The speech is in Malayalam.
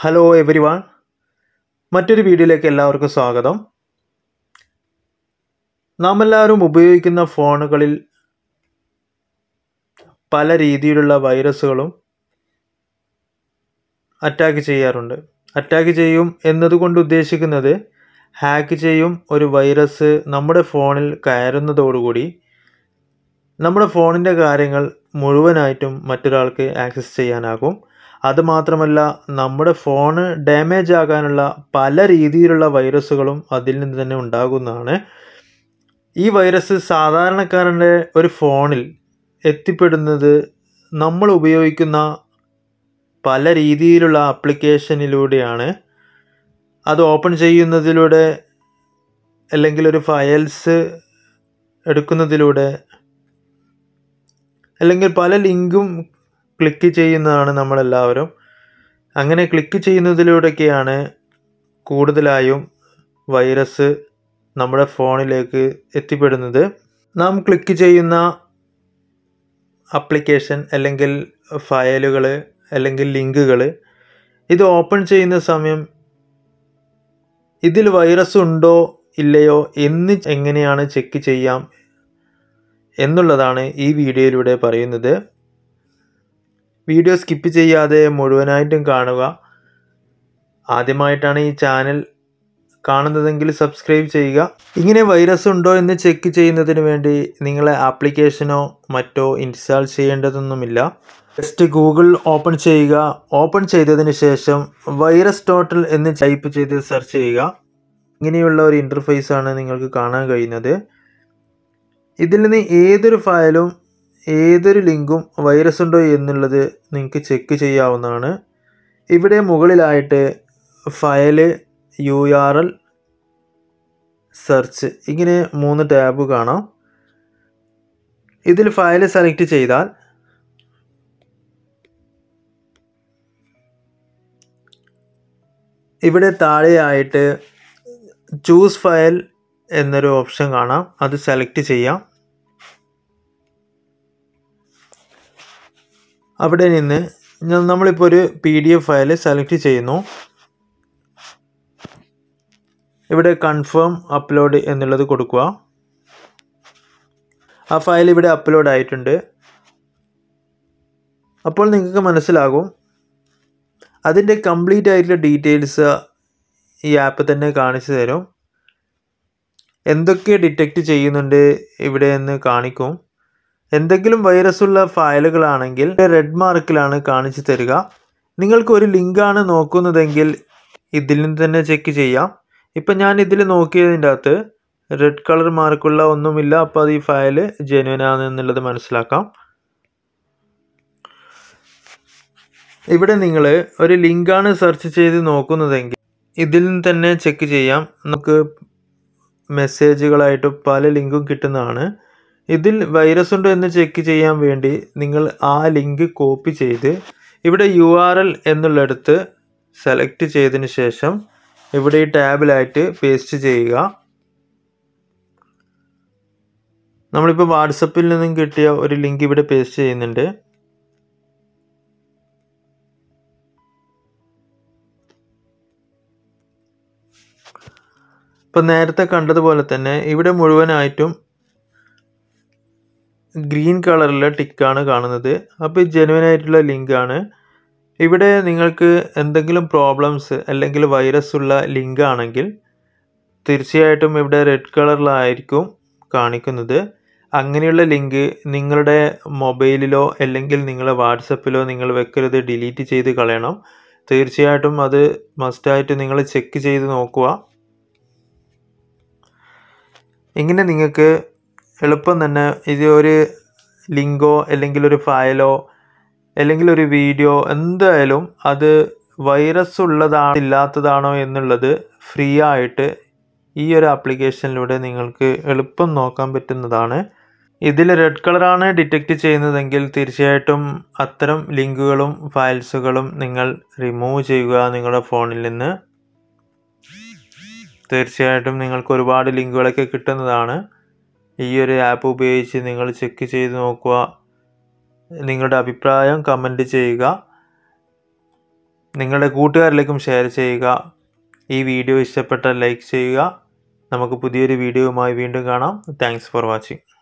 ഹലോ എവരി വൺ മറ്റൊരു വീഡിയോയിലേക്ക് എല്ലാവർക്കും സ്വാഗതം നാം എല്ലാവരും ഉപയോഗിക്കുന്ന ഫോണുകളിൽ പല രീതിയിലുള്ള വൈറസുകളും അറ്റാക്ക് ചെയ്യാറുണ്ട് അറ്റാക്ക് ചെയ്യും എന്നതുകൊണ്ട് ഉദ്ദേശിക്കുന്നത് ഹാക്ക് ചെയ്യും ഒരു വൈറസ് നമ്മുടെ ഫോണിൽ കയറുന്നതോടുകൂടി നമ്മുടെ ഫോണിൻ്റെ കാര്യങ്ങൾ മുഴുവനായിട്ടും മറ്റൊരാൾക്ക് ആക്സസ് ചെയ്യാനാകും അതുമാത്രമല്ല നമ്മുടെ ഫോണ് ഡാമേജ് ആകാനുള്ള പല രീതിയിലുള്ള വൈറസുകളും അതിൽ നിന്ന് തന്നെ ഉണ്ടാകുന്നതാണ് ഈ വൈറസ് സാധാരണക്കാരൻ്റെ ഒരു ഫോണിൽ എത്തിപ്പെടുന്നത് നമ്മൾ ഉപയോഗിക്കുന്ന പല രീതിയിലുള്ള ആപ്ലിക്കേഷനിലൂടെയാണ് അത് ഓപ്പൺ ചെയ്യുന്നതിലൂടെ അല്ലെങ്കിൽ ഒരു ഫയൽസ് എടുക്കുന്നതിലൂടെ അല്ലെങ്കിൽ പല ലിങ്കും ക്ലിക്ക് ചെയ്യുന്നതാണ് നമ്മളെല്ലാവരും അങ്ങനെ ക്ലിക്ക് ചെയ്യുന്നതിലൂടെയൊക്കെയാണ് കൂടുതലായും വൈറസ് നമ്മുടെ ഫോണിലേക്ക് എത്തിപ്പെടുന്നത് നാം ക്ലിക്ക് ചെയ്യുന്ന അപ്ലിക്കേഷൻ അല്ലെങ്കിൽ ഫയലുകൾ അല്ലെങ്കിൽ ലിങ്കുകൾ ഇത് ഓപ്പൺ ചെയ്യുന്ന സമയം ഇതിൽ വൈറസ് ഉണ്ടോ ഇല്ലയോ എന്ന് എങ്ങനെയാണ് ചെക്ക് ചെയ്യാം എന്നുള്ളതാണ് ഈ വീഡിയോയിലൂടെ പറയുന്നത് വീഡിയോ സ്കിപ്പ് ചെയ്യാതെ മുഴുവനായിട്ടും കാണുക ആദ്യമായിട്ടാണ് ഈ ചാനൽ കാണുന്നതെങ്കിൽ സബ്സ്ക്രൈബ് ചെയ്യുക ഇങ്ങനെ വൈറസ് ഉണ്ടോ എന്ന് ചെക്ക് ചെയ്യുന്നതിന് വേണ്ടി നിങ്ങളെ ആപ്ലിക്കേഷനോ മറ്റോ ഇൻസ്റ്റാൾ ചെയ്യേണ്ടതൊന്നുമില്ല ജസ്റ്റ് ഗൂഗിൾ ഓപ്പൺ ചെയ്യുക ഓപ്പൺ ചെയ്തതിന് ശേഷം വൈറസ് ടോട്ടൽ എന്ന് ടൈപ്പ് ചെയ്ത് സെർച്ച് ചെയ്യുക ഇങ്ങനെയുള്ള ഒരു ഇൻ്റർഫേസ് ആണ് നിങ്ങൾക്ക് കാണാൻ കഴിയുന്നത് ഇതിൽ നിന്ന് ഏതൊരു ഫയലും ഏതൊരു ലിങ്കും വൈറസ് ഉണ്ടോ എന്നുള്ളത് നിങ്ങൾക്ക് ചെക്ക് ചെയ്യാവുന്നതാണ് ഇവിടെ മുകളിലായിട്ട് file U R L search ഇങ്ങനെ മൂന്ന് ടാബ് കാണാം ഇതിൽ ഫയൽ സെലക്ട് ചെയ്താൽ ഇവിടെ താഴെയായിട്ട് ചൂസ് ഫയൽ എന്നൊരു ഓപ്ഷൻ കാണാം അത് സെലക്ട് ചെയ്യാം അവിടെ നിന്ന് നമ്മളിപ്പോൾ ഒരു P D F file select ചെയ്യുന്നു ഇവിടെ കൺഫേം അപ്ലോഡ് എന്നുള്ളത് കൊടുക്കുക ആ ഫയൽ ഇവിടെ അപ്ലോഡ് ആയിട്ടുണ്ട് അപ്പോൾ നിങ്ങൾക്ക് മനസ്സിലാകും അതിൻ്റെ കംപ്ലീറ്റ് ആയിട്ടുള്ള ഡീറ്റെയിൽസ് ഈ ആപ്പ് തന്നെ കാണിച്ചു തരും എന്തൊക്കെ ഡിറ്റക്റ്റ് ചെയ്യുന്നുണ്ട് ഇവിടെ എന്ന് കാണിക്കും എന്തെങ്കിലും വൈറസ് ഉള്ള ഫയലുകളാണെങ്കിൽ റെഡ് മാർക്കിലാണ് കാണിച്ചു തരിക നിങ്ങൾക്ക് ഒരു ലിങ്കാണ് നോക്കുന്നതെങ്കിൽ ഇതിൽ നിന്ന് തന്നെ ചെക്ക് ചെയ്യാം ഇപ്പം ഞാൻ ഇതിൽ നോക്കിയതിൻ്റെ അകത്ത് റെഡ് കളർ മാർക്കുള്ള ഒന്നുമില്ല അപ്പോൾ അത് ഈ ഫയൽ ജെന്വൻ ആണ് എന്നുള്ളത് മനസ്സിലാക്കാം ഇവിടെ നിങ്ങൾ ഒരു ലിങ്കാണ് സെർച്ച് ചെയ്ത് നോക്കുന്നതെങ്കിൽ ഇതിൽ നിന്ന് തന്നെ ചെക്ക് ചെയ്യാം നമുക്ക് മെസ്സേജുകളായിട്ട് പല ലിങ്കും കിട്ടുന്നതാണ് ഇതിൽ വൈറസ് ഉണ്ടോ എന്ന് ചെക്ക് ചെയ്യാൻ വേണ്ടി നിങ്ങൾ ആ ലിങ്ക് കോപ്പി ചെയ്ത് ഇവിടെ യു ആർ എൽ എന്നുള്ളിടത്ത് സെലക്ട് ചെയ്തതിന് ശേഷം ഇവിടെ ഈ ടാബിലായിട്ട് പേസ്റ്റ് ചെയ്യുക നമ്മളിപ്പോൾ വാട്സപ്പിൽ നിന്നും കിട്ടിയ ഒരു ലിങ്ക് ഇവിടെ പേസ്റ്റ് ചെയ്യുന്നുണ്ട് ഇപ്പം നേരത്തെ കണ്ടതുപോലെ തന്നെ ഇവിടെ മുഴുവനായിട്ടും ഗ്രീൻ കളറിലെ ടിക്കാണ് കാണുന്നത് അപ്പോൾ ഇത് ജെനുവൻ ആയിട്ടുള്ള ലിങ്കാണ് ഇവിടെ നിങ്ങൾക്ക് എന്തെങ്കിലും പ്രോബ്ലംസ് അല്ലെങ്കിൽ വൈറസ് ഉള്ള ലിങ്ക് ആണെങ്കിൽ തീർച്ചയായിട്ടും ഇവിടെ റെഡ് കളറിലായിരിക്കും കാണിക്കുന്നത് അങ്ങനെയുള്ള ലിങ്ക് നിങ്ങളുടെ മൊബൈലിലോ അല്ലെങ്കിൽ നിങ്ങളുടെ വാട്സപ്പിലോ നിങ്ങൾ വെക്കരുത് ഡിലീറ്റ് ചെയ്ത് കളയണം തീർച്ചയായിട്ടും അത് മസ്റ്റായിട്ട് നിങ്ങൾ ചെക്ക് ചെയ്ത് നോക്കുക ഇങ്ങനെ നിങ്ങൾക്ക് എളുപ്പം തന്നെ ഇത് ഒരു ലിങ്കോ അല്ലെങ്കിൽ ഒരു ഫയലോ അല്ലെങ്കിൽ ഒരു വീഡിയോ എന്തായാലും അത് വൈറസ് ഉള്ളതാണോ ഇല്ലാത്തതാണോ എന്നുള്ളത് ഫ്രീ ആയിട്ട് ഈ ഒരു ആപ്ലിക്കേഷനിലൂടെ നിങ്ങൾക്ക് എളുപ്പം നോക്കാൻ പറ്റുന്നതാണ് ഇതിൽ റെഡ് കളറാണ് ഡിറ്റക്റ്റ് ചെയ്യുന്നതെങ്കിൽ തീർച്ചയായിട്ടും അത്തരം ലിങ്കുകളും ഫയൽസുകളും നിങ്ങൾ റിമൂവ് ചെയ്യുക നിങ്ങളുടെ ഫോണിൽ നിന്ന് തീർച്ചയായിട്ടും നിങ്ങൾക്ക് ഒരുപാട് ലിങ്കുകളൊക്കെ കിട്ടുന്നതാണ് ഈ ഒരു ആപ്പ് ഉപയോഗിച്ച് നിങ്ങൾ ചെക്ക് ചെയ്ത് നോക്കുക നിങ്ങളുടെ അഭിപ്രായം കമൻറ്റ് ചെയ്യുക നിങ്ങളുടെ കൂട്ടുകാരിലേക്കും ഷെയർ ചെയ്യുക ഈ വീഡിയോ ഇഷ്ടപ്പെട്ടാൽ ലൈക്ക് ചെയ്യുക നമുക്ക് പുതിയൊരു വീഡിയോയുമായി വീണ്ടും കാണാം താങ്ക്സ് ഫോർ വാച്ചിങ്